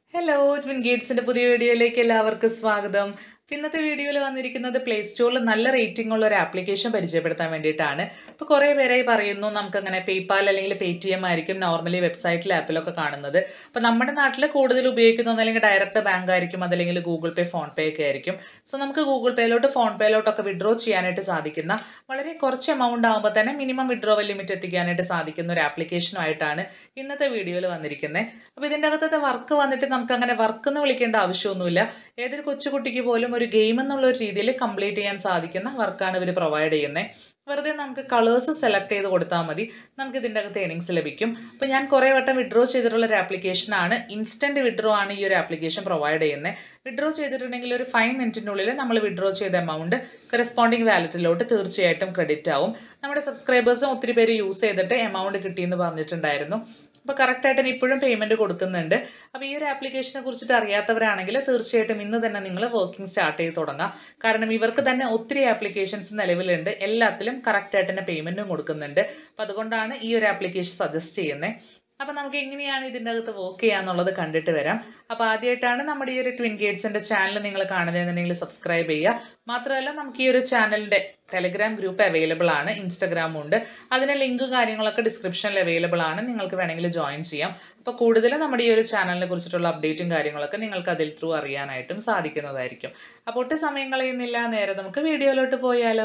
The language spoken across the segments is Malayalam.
ഹലോ ട്വിൻ ഗേറ്റ്സിന്റെ പുതിയ വീഡിയോയിലേക്ക് എല്ലാവർക്കും സ്വാഗതം അപ്പോൾ ഇന്നത്തെ വീഡിയോയിൽ വന്നിരിക്കുന്നത് പ്ലേ സ്റ്റോറിൽ നല്ല റേറ്റിംഗ് ഉള്ള ഒരു ആപ്ലിക്കേഷൻ പരിചയപ്പെടുത്താൻ വേണ്ടിയിട്ടാണ് ഇപ്പോൾ കുറേ പേരായി പറയുന്നു നമുക്കങ്ങനെ പേയ്പാൽ അല്ലെങ്കിൽ പേ ടി എം ആയിരിക്കും നോർമലി വെബ്സൈറ്റിൽ ആപ്പിലൊക്കെ കാണുന്നത് അപ്പോൾ നമ്മുടെ നാട്ടിൽ കൂടുതൽ ഉപയോഗിക്കുന്നത് അല്ലെങ്കിൽ ഡയറക്റ്റ് ബാങ്ക് ആയിരിക്കും അതല്ലെങ്കിൽ ഗൂഗിൾ പേ ഫോൺ പേ ഒക്കെ ആയിരിക്കും സോ നമുക്ക് ഗൂഗിൾ പേയിലോട്ട് ഫോൺ പേയിലോട്ടൊക്കെ വിഡ്രോ ചെയ്യാനായിട്ട് സാധിക്കുന്ന വളരെ കുറച്ച് എമൗണ്ട് ആകുമ്പോൾ തന്നെ മിനിമം വിഡ്രോവൽ ലിമിറ്റ് എത്തിക്കാനായിട്ട് സാധിക്കുന്ന ഒരു ആപ്ലിക്കേഷനുമായിട്ടാണ് ഇന്നത്തെ വീഡിയോയിൽ വന്നിരിക്കുന്നത് അപ്പോൾ ഇതിൻ്റെ അകത്തത്തെ വർക്ക് വന്നിട്ട് നമുക്ക് അങ്ങനെ വർക്ക് എന്ന് വിളിക്കേണ്ട ആവശ്യമൊന്നുമില്ല ഏതൊരു കൊച്ചുകുട്ടിക്ക് പോലും ഒരു ഗെയിം എന്നുള്ള ഒരു രീതിയിൽ കംപ്ലീറ്റ് ചെയ്യാൻ സാധിക്കുന്ന വർക്കാണ് ഇവർ പ്രൊവൈഡ് ചെയ്യുന്നത് വെറുതെ നമുക്ക് കളേഴ്സ് സെലക്ട് ചെയ്ത് കൊടുത്താൽ മതി നമുക്ക് ഇതിൻ്റെ അകത്ത് ഏണിങ്സ് ലഭിക്കും അപ്പോൾ ഞാൻ കുറേ വട്ടം വിഡ്രോ ചെയ്തിട്ടുള്ള ഒരു ആപ്ലിക്കേഷനാണ് ഇൻസ്റ്റൻറ്റ് വിഡ്രോ ആണ് ഈ ഒരു ആപ്ലിക്കേഷൻ പ്രൊവൈഡ് ചെയ്യുന്നത് വിഡ്രോ ചെയ്തിട്ടുണ്ടെങ്കിൽ ഒരു ഫൈവ് മിനിറ്റിനുള്ളിൽ നമ്മൾ വിഡ്രോ ചെയ്ത എമൗണ്ട് കറസ്പോണ്ടിങ് വാലറ്റിലോട്ട് തീർച്ചയായിട്ടും ക്രെഡിറ്റ് ആവും നമ്മുടെ സബ്സ്ക്രൈബേഴ്സും ഒത്തിരി പേര് യൂസ് ചെയ്തിട്ട് എമൗണ്ട് കിട്ടിയെന്ന് പറഞ്ഞിട്ടുണ്ടായിരുന്നു അപ്പോൾ കറക്റ്റായിട്ട് തന്നെ ഇപ്പോഴും പേയ്മെൻറ്റ് കൊടുക്കുന്നുണ്ട് അപ്പോൾ ഈ ഒരു ആപ്ലിക്കേഷനെ കുറിച്ചിട്ട് അറിയാത്തവരാണെങ്കിൽ തീർച്ചയായിട്ടും ഇന്ന് തന്നെ നിങ്ങൾ വർക്കിംഗ് സ്റ്റാർട്ട് ചെയ്ത് തുടങ്ങാം കാരണം ഇവർക്ക് തന്നെ ഒത്തിരി ആപ്ലിക്കേഷൻസ് നിലവിലുണ്ട് എല്ലാത്തിലും കറക്റ്റായിട്ട് തന്നെ പേയ്മെൻറ്റും കൊടുക്കുന്നുണ്ട് അപ്പോൾ അതുകൊണ്ടാണ് ഈ ഒരു ആപ്ലിക്കേഷൻ സജസ്റ്റ് ചെയ്യുന്നത് അപ്പോൾ നമുക്ക് എങ്ങനെയാണ് ഇതിൻ്റെ അകത്ത് വർക്ക് ചെയ്യാന്നുള്ളത് കണ്ടിട്ട് വരാം അപ്പോൾ ആദ്യമായിട്ടാണ് നമ്മുടെ ഈ ഒരു ട്വിൻ ഗേറ്റ്സിൻ്റെ ചാനൽ നിങ്ങൾ കാണുന്നതെന്നുണ്ടെങ്കിൽ സബ്സ്ക്രൈബ് ചെയ്യുക മാത്രമല്ല നമുക്ക് ഈ ഒരു ചാനലിൻ്റെ ടെലഗ്രാം ഗ്രൂപ്പ് അവൈലബിൾ ആണ് ഇൻസ്റ്റഗ്രാമും ഉണ്ട് അതിൻ്റെ ലിങ്ക് കാര്യങ്ങളൊക്കെ ഡിസ്ക്രിപ്ഷനിൽ അവൈലബിൾ ആണ് നിങ്ങൾക്ക് വേണമെങ്കിൽ ജോയിൻ ചെയ്യാം അപ്പോൾ കൂടുതൽ നമ്മുടെ ഈ ഒരു ചാനലിനെ കുറിച്ചിട്ടുള്ള അപ്ഡേറ്റും കാര്യങ്ങളൊക്കെ നിങ്ങൾക്ക് അതിൽ ത്രൂ അറിയാനായിട്ടും സാധിക്കുന്നതായിരിക്കും അപ്പോൾ ഒട്ടും സമയം കളയുന്നില്ല നേരെ നമുക്ക് വീഡിയോയിലോട്ട് പോയാലോ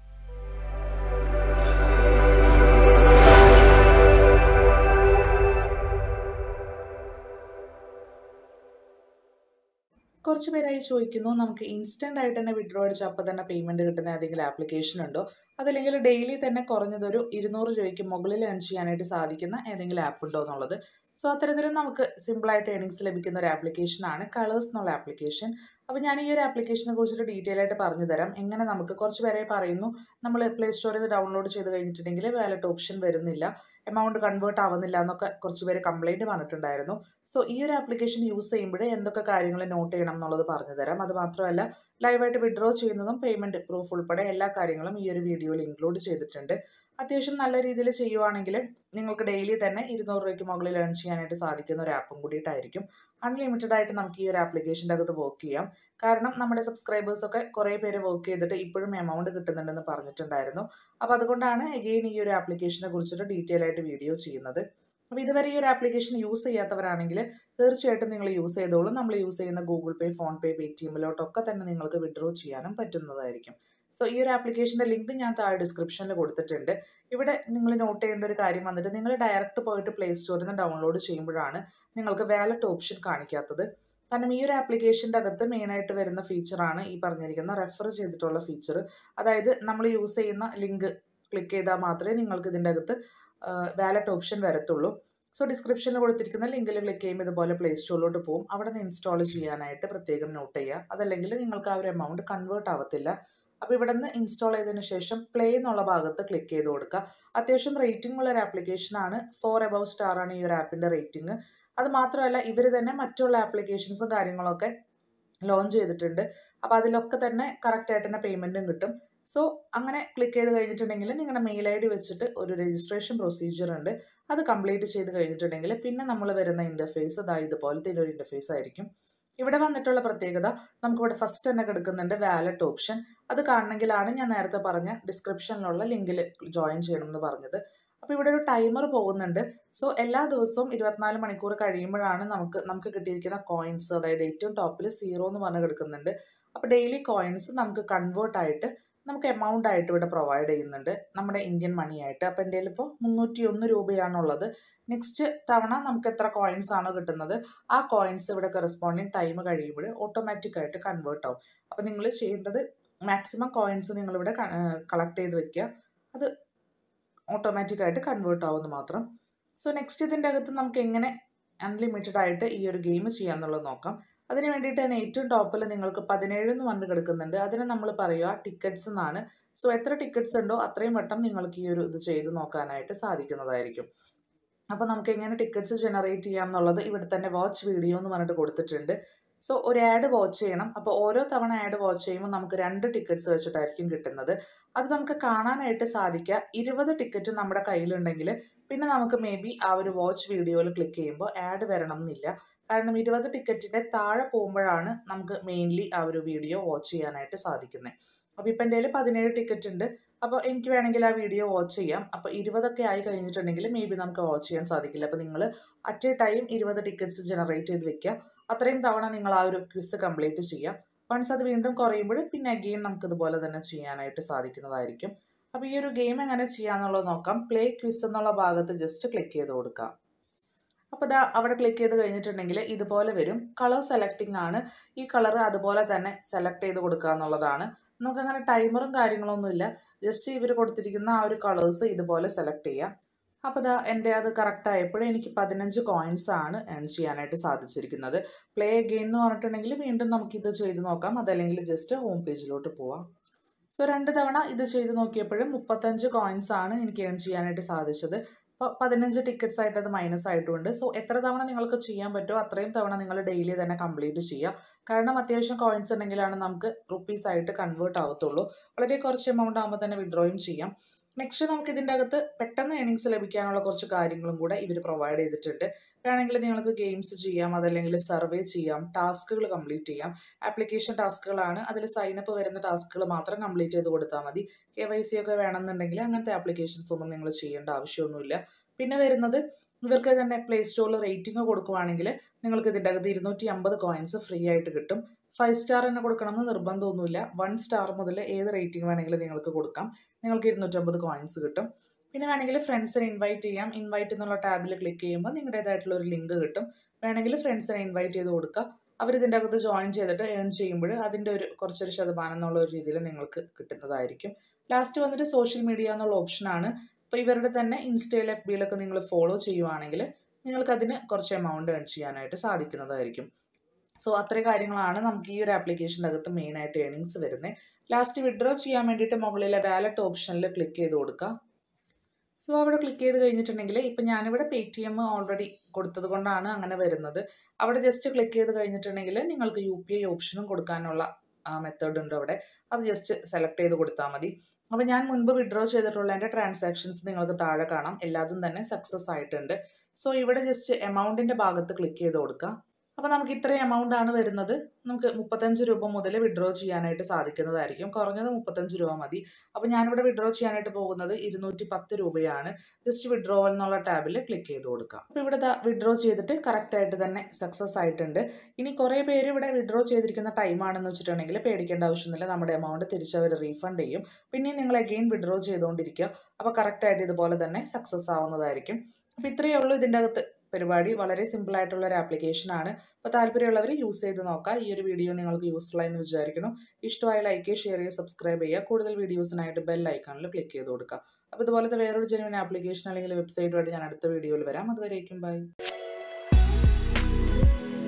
കുറച്ച് പേരായി ചോദിക്കുന്നു നമുക്ക് ഇൻസ്റ്റൻ്റ് ആയിട്ട് തന്നെ വിഡ്രോ അടിച്ച് അപ്പോൾ തന്നെ പേയ്മെൻറ്റ് കിട്ടുന്ന ഏതെങ്കിലും ആപ്ലിക്കേഷൻ ഉണ്ടോ അതല്ലെങ്കിൽ ഡെയിലി തന്നെ കുറഞ്ഞതൊരു ഇരുന്നൂറ് രൂപയ്ക്ക് മുകളിൽ ഏൺ ചെയ്യാനായിട്ട് സാധിക്കുന്ന ഏതെങ്കിലും ആപ്പ് ഉണ്ടോ എന്നുള്ളത് സോ അത്തരത്തിൽ നമുക്ക് സിമ്പിളായിട്ട് ഏണിങ്സ് ലഭിക്കുന്ന ഒരു ആപ്ലിക്കേഷനാണ് കളേഴ്സ് എന്നുള്ള ആപ്ലിക്കേഷൻ അപ്പോൾ ഞാൻ ഈ ഒരു ആപ്ലിക്കേഷനെ കുറിച്ചിട്ട് ഡീറ്റെയിൽ ആയിട്ട് പറഞ്ഞു തരാം എങ്ങനെ നമുക്ക് കുറച്ച് പേരെ പറയുന്നു നമ്മൾ പ്ലേ സ്റ്റോറിൽ നിന്ന് ഡൗൺലോഡ് ചെയ്ത് കഴിഞ്ഞിട്ടുണ്ടെങ്കിൽ വാലറ്റ് ഓപ്ഷൻ വരുന്നില്ല എമൗണ്ട് കൺവേർട്ട് ആവുന്നില്ല എന്നൊക്കെ കുറച്ച് പേര് കംപ്ലൈൻറ്റ് പറഞ്ഞിട്ടുണ്ടായിരുന്നു സോ ഈ ഒരു ആപ്ലിക്കേഷൻ യൂസ് ചെയ്യുമ്പോൾ എന്തൊക്കെ കാര്യങ്ങൾ നോട്ട് ചെയ്യണം എന്നുള്ളത് പറഞ്ഞു തരാം അത് മാത്രമല്ല ലൈവായിട്ട് വിഡ്രോ ചെയ്യുന്നതും പേയ്മെൻറ്റ് പ്രൂഫ് ഉൾപ്പെടെ എല്ലാ കാര്യങ്ങളും ഈ ഒരു വീഡിയോയിൽ ഇൻക്ലൂഡ് ചെയ്തിട്ടുണ്ട് അത്യാവശ്യം നല്ല രീതിയിൽ ചെയ്യുവാണെങ്കിൽ നിങ്ങൾക്ക് ഡെയിലി തന്നെ ഇരുന്നൂറ് രൂപയ്ക്ക് മുകളിൽ ഏൺ ചെയ്യാനായിട്ട് സാധിക്കുന്ന ഒരു ആപ്പും കൂടിയിട്ടായിരിക്കും അൺലിമിറ്റഡ് ആയിട്ട് നമുക്ക് ഈ ഒരു ആപ്ലിക്കേഷൻ്റെ അകത്ത് വർക്ക് ചെയ്യാം കാരണം നമ്മുടെ സബ്സ്ക്രൈബേഴ്സൊക്കെ കുറേ പേര് വർക്ക് ചെയ്തിട്ട് ഇപ്പോഴും എമൗണ്ട് കിട്ടുന്നുണ്ടെന്ന് പറഞ്ഞിട്ടുണ്ടായിരുന്നു അപ്പോൾ അതുകൊണ്ടാണ് എഗെയിൻ ഈ ഒരു ആപ്ലിക്കേഷനെ കുറിച്ചിട്ട് ഡീറ്റെയിൽ ആയിട്ട് വീഡിയോ ചെയ്യുന്നത് അപ്പോൾ ഇതുവരെ ഈ ഒരു ആപ്ലിക്കേഷൻ യൂസ് ചെയ്യാത്തവരാണെങ്കിൽ തീർച്ചയായിട്ടും നിങ്ങൾ യൂസ് ചെയ്തോളൂ നമ്മൾ യൂസ് ചെയ്യുന്ന ഗൂഗിൾ പേ ഫോൺ പേ പേ ടി എമ്മിലോട്ടൊക്കെ തന്നെ നിങ്ങൾക്ക് വിഡ്രോ ചെയ്യാനും പറ്റുന്നതായിരിക്കും സോ ഈ ഒരു ആപ്ലിക്കേഷൻ്റെ ലിങ്ക് ഞാൻ താഴെ ഡിസ്ക്രിപ്ഷനിൽ കൊടുത്തിട്ടുണ്ട് ഇവിടെ നിങ്ങൾ നോട്ട് ചെയ്യേണ്ട ഒരു കാര്യം വന്നിട്ട് നിങ്ങൾ ഡയറക്റ്റ് പോയിട്ട് പ്ലേ സ്റ്റോറിൽ നിന്ന് ഡൗൺലോഡ് ചെയ്യുമ്പോഴാണ് നിങ്ങൾക്ക് വാലറ്റ് ഓപ്ഷൻ കാണിക്കാത്തത് കാരണം ഈ ഒരു ആപ്ലിക്കേഷൻ്റെ അകത്ത് മെയിനായിട്ട് വരുന്ന ഫീച്ചറാണ് ഈ പറഞ്ഞിരിക്കുന്ന റെഫർ ചെയ്തിട്ടുള്ള ഫീച്ചർ അതായത് നമ്മൾ യൂസ് ചെയ്യുന്ന ലിങ്ക് ക്ലിക്ക് ചെയ്താൽ മാത്രമേ നിങ്ങൾക്ക് ഇതിൻ്റെ അകത്ത് വാലറ്റ് ഓപ്ഷൻ വരത്തുള്ളൂ സോ ഡിസ്ക്രിപ്ഷനിൽ കൊടുത്തിരിക്കുന്ന ലിങ്കിൽ ക്ലിക്ക് ചെയ്യുമ്പോൾ ഇതുപോലെ പ്ലേ സ്റ്റോറിലോട്ട് പോകും അവിടെ നിന്ന് ഇൻസ്റ്റാൾ ചെയ്യാനായിട്ട് പ്രത്യേകം നോട്ട് ചെയ്യുക അതല്ലെങ്കിൽ നിങ്ങൾക്ക് ആ ഒരു എമൗണ്ട് കൺവേർട്ട് ആവത്തില്ല അപ്പോൾ ഇവിടെ നിന്ന് ഇൻസ്റ്റാൾ ചെയ്തതിന് ശേഷം പ്ലേ എന്നുള്ള ഭാഗത്ത് ക്ലിക്ക് ചെയ്ത് കൊടുക്കുക അത്യാവശ്യം റേറ്റിംഗ് ഉള്ള ഒരു ആപ്ലിക്കേഷനാണ് ഫോർ എബവ് സ്റ്റാർ ആണ് ഈ ഒരു ആപ്പിൻ്റെ റേറ്റിംഗ് അത് മാത്രമല്ല ഇവർ തന്നെ മറ്റുള്ള ആപ്ലിക്കേഷൻസും കാര്യങ്ങളൊക്കെ ലോഞ്ച് ചെയ്തിട്ടുണ്ട് അപ്പോൾ അതിലൊക്കെ തന്നെ കറക്റ്റായിട്ട് തന്നെ പേയ്മെൻറ്റും കിട്ടും സോ അങ്ങനെ ക്ലിക്ക് ചെയ്ത് കഴിഞ്ഞിട്ടുണ്ടെങ്കിൽ നിങ്ങളുടെ മെയിൽ ഐ ഡി വെച്ചിട്ട് ഒരു രജിസ്ട്രേഷൻ പ്രൊസീജിയർ ഉണ്ട് അത് കംപ്ലീറ്റ് ചെയ്ത് കഴിഞ്ഞിട്ടുണ്ടെങ്കിൽ പിന്നെ നമ്മൾ വരുന്ന ഇൻ്റർഫേസ് അതാ ഇതുപോലത്തെ ഒരു ഇൻ്റർഫേസ് ആയിരിക്കും ഇവിടെ വന്നിട്ടുള്ള പ്രത്യേകത നമുക്കിവിടെ ഫസ്റ്റ് തന്നെ കിടക്കുന്നുണ്ട് വാലറ്റ് ഓപ്ഷൻ അത് കാണണമെങ്കിലാണ് ഞാൻ നേരത്തെ പറഞ്ഞ ഡിസ്ക്രിപ്ഷനിലുള്ള ലിങ്കിൽ ജോയിൻ ചെയ്യണം എന്ന് പറഞ്ഞത് അപ്പോൾ ഇവിടെ ഒരു ടൈമർ പോകുന്നുണ്ട് സോ എല്ലാ ദിവസവും ഇരുപത്തിനാല് മണിക്കൂർ കഴിയുമ്പോഴാണ് നമുക്ക് നമുക്ക് കിട്ടിയിരിക്കുന്ന കോയിൻസ് അതായത് ഏറ്റവും ടോപ്പിൽ സീറോ എന്ന് പറഞ്ഞ് കിടക്കുന്നുണ്ട് അപ്പോൾ ഡെയിലി കോയിൻസ് നമുക്ക് കൺവേർട്ട് ആയിട്ട് നമുക്ക് എമൗണ്ട് ആയിട്ട് ഇവിടെ പ്രൊവൈഡ് ചെയ്യുന്നുണ്ട് നമ്മുടെ ഇന്ത്യൻ മണി ആയിട്ട് അപ്പോൾ എൻ്റെ ഇപ്പോൾ മുന്നൂറ്റി ഒന്ന് രൂപയാണുള്ളത് നെക്സ്റ്റ് തവണ നമുക്ക് എത്ര കോയിൻസ് ആണോ കിട്ടുന്നത് ആ കോയിൻസ് ഇവിടെ കറസ്പോണ്ടിങ് ടൈം കഴിയുമ്പോൾ ഓട്ടോമാറ്റിക് ആയിട്ട് കൺവേർട്ട് ആവും അപ്പോൾ നിങ്ങൾ ചെയ്യേണ്ടത് മാക്സിമം കോയിൻസ് നിങ്ങളിവിടെ കളക്ട് ചെയ്ത് വെക്കുക അത് ഓട്ടോമാറ്റിക് ആയിട്ട് കൺവേർട്ട് ആവുമെന്ന് മാത്രം സോ നെക്സ്റ്റ് ഇതിൻ്റെ അകത്ത് നമുക്ക് എങ്ങനെ അൺലിമിറ്റഡ് ആയിട്ട് ഈ ഒരു ഗെയിം ചെയ്യാന്നുള്ളത് നോക്കാം അതിന് വേണ്ടിയിട്ട് തന്നെ ഏറ്റവും ടോപ്പിൽ നിങ്ങൾക്ക് പതിനേഴ് എന്ന് പറഞ്ഞ് കിടക്കുന്നുണ്ട് അതിന് നമ്മൾ പറയുക ടിക്കറ്റ്സ് എന്നാണ് സോ എത്ര ടിക്കറ്റ്സ് ഉണ്ടോ അത്രയും വട്ടം നിങ്ങൾക്ക് ഈ ഒരു ഇത് ചെയ്ത് നോക്കാനായിട്ട് സാധിക്കുന്നതായിരിക്കും അപ്പോൾ നമുക്ക് എങ്ങനെ ടിക്കറ്റ്സ് ജനറേറ്റ് ചെയ്യാം എന്നുള്ളത് ഇവിടെ തന്നെ വാച്ച് വീഡിയോ എന്ന് പറഞ്ഞിട്ട് കൊടുത്തിട്ടുണ്ട് സോ ഒരു ആഡ് വാച്ച് ചെയ്യണം അപ്പോൾ ഓരോ തവണ ആഡ് വാച്ച് ചെയ്യുമ്പോൾ നമുക്ക് രണ്ട് ടിക്കറ്റ്സ് വെച്ചിട്ടായിരിക്കും കിട്ടുന്നത് അത് നമുക്ക് കാണാനായിട്ട് സാധിക്കുക ഇരുപത് ടിക്കറ്റ് നമ്മുടെ കയ്യിലുണ്ടെങ്കിൽ പിന്നെ നമുക്ക് മേ ബി ആ ഒരു വാച്ച് വീഡിയോയിൽ ക്ലിക്ക് ചെയ്യുമ്പോൾ ആഡ് വരണം എന്നില്ല കാരണം ഇരുപത് ടിക്കറ്റിൻ്റെ താഴെ പോകുമ്പോഴാണ് നമുക്ക് മെയിൻലി ആ ഒരു വീഡിയോ വാച്ച് ചെയ്യാനായിട്ട് സാധിക്കുന്നത് അപ്പോൾ ഇപ്പം എൻ്റെ കയ്യിൽ പതിനേഴ് ടിക്കറ്റ് ഉണ്ട് അപ്പോൾ എനിക്ക് വേണമെങ്കിൽ ആ വീഡിയോ വാച്ച് ചെയ്യാം അപ്പോൾ ഇരുപതൊക്കെ ആയി കഴിഞ്ഞിട്ടുണ്ടെങ്കിൽ മേ ബി നമുക്ക് വാച്ച് ചെയ്യാൻ സാധിക്കില്ല അപ്പോൾ നിങ്ങൾ അറ്റ് എ ടൈം ഇരുപത് ടിക്കറ്റ്സ് ജനറേറ്റ് ചെയ്ത് വെക്കുക അത്രയും തവണ നിങ്ങൾ ആ ഒരു ക്വിസ് കംപ്ലീറ്റ് ചെയ്യുക വൺസ് അത് വീണ്ടും കുറയുമ്പോൾ പിന്നെ അഗെയിൻ നമുക്ക് ഇതുപോലെ തന്നെ ചെയ്യാനായിട്ട് സാധിക്കുന്നതായിരിക്കും അപ്പോൾ ഈ ഒരു ഗെയിം എങ്ങനെ ചെയ്യാന്നുള്ളത് നോക്കാം പ്ലേ ക്വിസ് എന്നുള്ള ഭാഗത്ത് ജസ്റ്റ് ക്ലിക്ക് ചെയ്ത് കൊടുക്കാം അപ്പോൾ ഇതാ അവിടെ ക്ലിക്ക് ചെയ്ത് കഴിഞ്ഞിട്ടുണ്ടെങ്കിൽ ഇതുപോലെ വരും കളർ സെലക്ടിങ് ആണ് ഈ കളർ അതുപോലെ തന്നെ സെലക്ട് ചെയ്ത് കൊടുക്കുക എന്നുള്ളതാണ് നമുക്കങ്ങനെ ടൈമറും കാര്യങ്ങളൊന്നുമില്ല ജസ്റ്റ് ഇവർ കൊടുത്തിരിക്കുന്ന ആ ഒരു കളേഴ്സ് ഇതുപോലെ സെലക്ട് ചെയ്യാം അപ്പോൾ ഇതാ എൻ്റെ അത് കറക്റ്റ് ആയപ്പോഴും എനിക്ക് പതിനഞ്ച് കോയിൻസ് ആണ് ഏൺ ചെയ്യാനായിട്ട് സാധിച്ചിരിക്കുന്നത് പ്ലേ ഗെയിം എന്ന് പറഞ്ഞിട്ടുണ്ടെങ്കിൽ വീണ്ടും നമുക്കിത് ചെയ്ത് നോക്കാം അതല്ലെങ്കിൽ ജസ്റ്റ് ഹോം പേജിലോട്ട് പോവാം സോ രണ്ട് തവണ ഇത് ചെയ്ത് നോക്കിയപ്പോഴും മുപ്പത്തഞ്ച് കോയിൻസ് ആണ് എനിക്ക് ഏൺ ചെയ്യാനായിട്ട് സാധിച്ചത് അപ്പോൾ പതിനഞ്ച് ടിക്കറ്റ്സ് ആയിട്ട് അത് മൈനസ് ആയിട്ടുണ്ട് സോ എത്ര തവണ നിങ്ങൾക്ക് ചെയ്യാൻ പറ്റുമോ അത്രയും തവണ നിങ്ങൾ ഡെയിലി തന്നെ കംപ്ലീറ്റ് ചെയ്യുക കാരണം അത്യാവശ്യം കോയിൻസ് ഉണ്ടെങ്കിലാണ് നമുക്ക് റുപ്പീസ് ആയിട്ട് കൺവേർട്ട് ആവത്തുള്ളൂ വളരെ കുറച്ച് എമൗണ്ട് ആകുമ്പോൾ തന്നെ വിഡ്രോയും ചെയ്യാം നെക്സ്റ്റ് നമുക്ക് ഇതിൻ്റെ അകത്ത് പെട്ടെന്ന് ഏണിങ്സ് ലഭിക്കാനുള്ള കുറച്ച് കാര്യങ്ങളും കൂടെ ഇവർ പ്രൊവൈഡ് ചെയ്തിട്ടുണ്ട് വേണമെങ്കിൽ നിങ്ങൾക്ക് ഗെയിംസ് ചെയ്യാം അതല്ലെങ്കിൽ സർവേ ചെയ്യാം ടാസ്കുകൾ കംപ്ലീറ്റ് ചെയ്യാം ആപ്ലിക്കേഷൻ ടാസ്കുകളാണ് അതിൽ സൈനപ്പ് വരുന്ന ടാസ്കുകൾ മാത്രം കംപ്ലീറ്റ് ചെയ്ത് കൊടുത്താൽ മതി കെ വൈ സി ഒക്കെ വേണമെന്നുണ്ടെങ്കിൽ അങ്ങനത്തെ ആപ്ലിക്കേഷൻസ് ഒന്നും നിങ്ങൾ ചെയ്യേണ്ട ആവശ്യമൊന്നുമില്ല പിന്നെ വരുന്നത് ഇവർക്ക് തന്നെ പ്ലേ സ്റ്റോറിൽ റേറ്റിംഗ് കൊടുക്കുവാണെങ്കിൽ നിങ്ങൾക്ക് ഇതിൻ്റെ അകത്ത് ഇരുന്നൂറ്റി അമ്പത് കോയിൻസ് ഫ്രീ ആയിട്ട് കിട്ടും ഫൈവ് സ്റ്റാർ തന്നെ കൊടുക്കണമെന്ന് നിർബന്ധമൊന്നുമില്ല വൺ സ്റ്റാർ മുതൽ ഏത് റേറ്റിംഗ് വേണമെങ്കിലും നിങ്ങൾക്ക് കൊടുക്കാം നിങ്ങൾക്ക് ഇരുന്നൂറ്റമ്പത് കോയിൻസ് കിട്ടും പിന്നെ വേണമെങ്കിൽ ഫ്രണ്ട്സിനെ ഇൻവൈറ്റ് ചെയ്യാം ഇൻവൈറ്റ് എന്നുള്ള ടാബിൽ ക്ലിക്ക് ചെയ്യുമ്പോൾ നിങ്ങളുടേതായിട്ടുള്ള ഒരു ലിങ്ക് കിട്ടും വേണമെങ്കിൽ ഫ്രണ്ട്സിനെ ഇൻവൈറ്റ് ചെയ്ത് കൊടുക്കുക അവർ ഇതിൻ്റെ അകത്ത് ജോയിൻ ചെയ്തിട്ട് ഏൺ ചെയ്യുമ്പോൾ അതിൻ്റെ ഒരു കുറച്ചൊരു ശതമാനം എന്നുള്ള ഒരു രീതിയിൽ നിങ്ങൾക്ക് കിട്ടുന്നതായിരിക്കും ലാസ്റ്റ് വന്നിട്ട് സോഷ്യൽ മീഡിയ എന്നുള്ള ഓപ്ഷനാണ് അപ്പോൾ ഇവരുടെ തന്നെ ഇൻസ്റ്റയിൽ എഫ് ബിയിലൊക്കെ നിങ്ങൾ ഫോളോ ചെയ്യുവാണെങ്കിൽ നിങ്ങൾക്കതിന് കുറച്ച് എമൗണ്ട് ഏൺ ചെയ്യാനായിട്ട് സാധിക്കുന്നതായിരിക്കും സോ അത്രയും കാര്യങ്ങളാണ് നമുക്ക് ഈ ഒരു ആപ്ലിക്കേഷൻ്റെ അകത്ത് മെയിനായിട്ട് ഏണിങ്സ് വരുന്നത് ലാസ്റ്റ് വിഡ്രോ ചെയ്യാൻ വേണ്ടിയിട്ട് മുകളിലെ വാലറ്റ് ഓപ്ഷനിൽ ക്ലിക്ക് ചെയ്ത് കൊടുക്കുക സോ അവിടെ ക്ലിക്ക് ചെയ്ത് കഴിഞ്ഞിട്ടുണ്ടെങ്കിൽ ഇപ്പം ഞാനിവിടെ പേ ടി എം ഓൾറെഡി കൊടുത്തത് കൊണ്ടാണ് അങ്ങനെ വരുന്നത് അവിടെ ജസ്റ്റ് ക്ലിക്ക് ചെയ്ത് കഴിഞ്ഞിട്ടുണ്ടെങ്കിൽ നിങ്ങൾക്ക് യു പി ഐ ഓപ്ഷനും കൊടുക്കാനുള്ള മെത്തേഡ് ഉണ്ട് അവിടെ അത് ജസ്റ്റ് സെലക്ട് ചെയ്ത് കൊടുത്താൽ മതി അപ്പോൾ ഞാൻ മുൻപ് വിഡ്രോ ചെയ്തിട്ടുള്ള എൻ്റെ ട്രാൻസാക്ഷൻസ് നിങ്ങൾക്ക് താഴെ കാണാം എല്ലാതും തന്നെ സക്സസ് ആയിട്ടുണ്ട് സോ ഇവിടെ ജസ്റ്റ് എമൗണ്ടിൻ്റെ ഭാഗത്ത് ക്ലിക്ക് ചെയ്ത് കൊടുക്കുക അപ്പോൾ നമുക്ക് ഇത്രയും എമൗണ്ട് ആണ് വരുന്നത് നമുക്ക് മുപ്പത്തഞ്ച് രൂപ മുതൽ വിഡ്രോ ചെയ്യാനായിട്ട് സാധിക്കുന്നതായിരിക്കും കുറഞ്ഞത് മുപ്പത്തഞ്ച് രൂപ മതി അപ്പോൾ ഞാനിവിടെ വിഡ്രോ ചെയ്യാനായിട്ട് പോകുന്നത് ഇരുന്നൂറ്റി പത്ത് രൂപയാണ് ജസ്റ്റ് വിഡ്രോവൽ എന്നുള്ള ടാബിൽ ക്ലിക്ക് ചെയ്ത് കൊടുക്കാം അപ്പോൾ ഇവിടെ വിഡ്രോ ചെയ്തിട്ട് കറക്റ്റ് ആയിട്ട് തന്നെ സക്സസ് ആയിട്ടുണ്ട് ഇനി കുറേ പേര് ഇവിടെ വിഡ്രോ ചെയ്തിരിക്കുന്ന ടൈമാണെന്ന് വെച്ചിട്ടുണ്ടെങ്കിൽ പേടിക്കേണ്ട ആവശ്യമൊന്നുമില്ല നമ്മുടെ എമൗണ്ട് തിരിച്ചവർ റീഫണ്ട് ചെയ്യും പിന്നെ നിങ്ങൾ അഗെയിൻ വിഡ്രോ ചെയ്തുകൊണ്ടിരിക്കുക അപ്പോൾ കറക്റ്റായിട്ട് ഇതുപോലെ തന്നെ സക്സസ് ആവുന്നതായിരിക്കും അപ്പോൾ ഇത്രയേ ഉള്ളൂ ഇതിൻ്റെ അകത്ത് പരിപാടി വളരെ സിമ്പിൾ ആയിട്ടുള്ള ഒരു ആപ്ലിക്കേഷൻ ആണ് അപ്പോൾ താല്പര്യമുള്ളവർ യൂസ് ചെയ്ത് നോക്കാം ഈ ഒരു വീഡിയോ നിങ്ങൾക്ക് യൂസ്ഫുൾ ആയെന്ന് വിചാരിക്കണം ഇഷ്ടമായ ലൈക്ക് ഷെയർ ചെയ്യുക സബ്സ്ക്രൈബ് ചെയ്യുക കൂടുതൽ വീഡിയോസിനായിട്ട് ബെൽ ഐക്കണിൽ ക്ലിക്ക് ചെയ്ത് കൊടുക്കുക അപ്പോൾ ഇതുപോലത്തെ വേറൊരു ജെനുവിൻ ആപ്ലിക്കേഷൻ അല്ലെങ്കിൽ വെബ്സൈറ്റുമായിട്ട് ഞാൻ അടുത്ത വീഡിയോയിൽ വരാം അതുവരേക്കും ബൈ